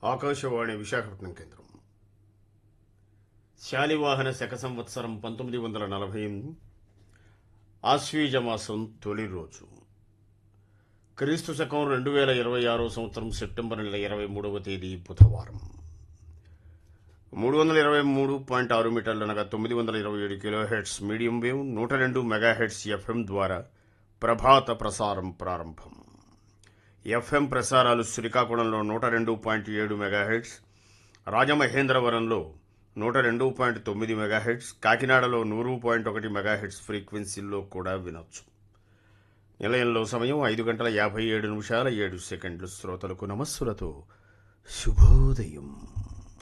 ఆకాశవాణి విశాఖపట్నం కేంద్రం శాలివాహన శక సంవత్సరం పంతొమ్మిది వందల నలభై ఎనిమిది ఆశ్వీజ మాసం తొలి రోజు క్రీస్తు శకం రెండు వేల ఇరవై ఆరో సంవత్సరం సెప్టెంబర్ నెల ఇరవై మూడవ తేదీ బుధవారం మూడు వందల ఇరవై మూడు పాయింట్ ఆరు మీటర్లు అనగా తొమ్మిది వందల ఇరవై ఏడు కిలో హెడ్స్ మీడియం వేవ్ నూట రెండు మెగా హెడ్స్ ఎఫ్ఎం ద్వారా ప్రభాత ప్రసారం ప్రారంభం ఎఫ్ఎం ప్రసారాలు శ్రీకాకుళంలో నూట రెండు పాయింట్ ఏడు మెగాహెడ్స్ రాజమహేంద్రవరంలో నూట రెండు పాయింట్ తొమ్మిది మెగాహెడ్స్ కాకినాడలో నూరు పాయింట్ ఒకటి మెగాహెడ్స్ ఫ్రీక్వెన్సీల్లో కూడా వినొచ్చు నిలయంలో సమయం ఐదు గంటల యాభై ఏడు నిమిషాల ఏడు సెకండ్లు శ్రోతలకు నమస్సులతో శుభోదయం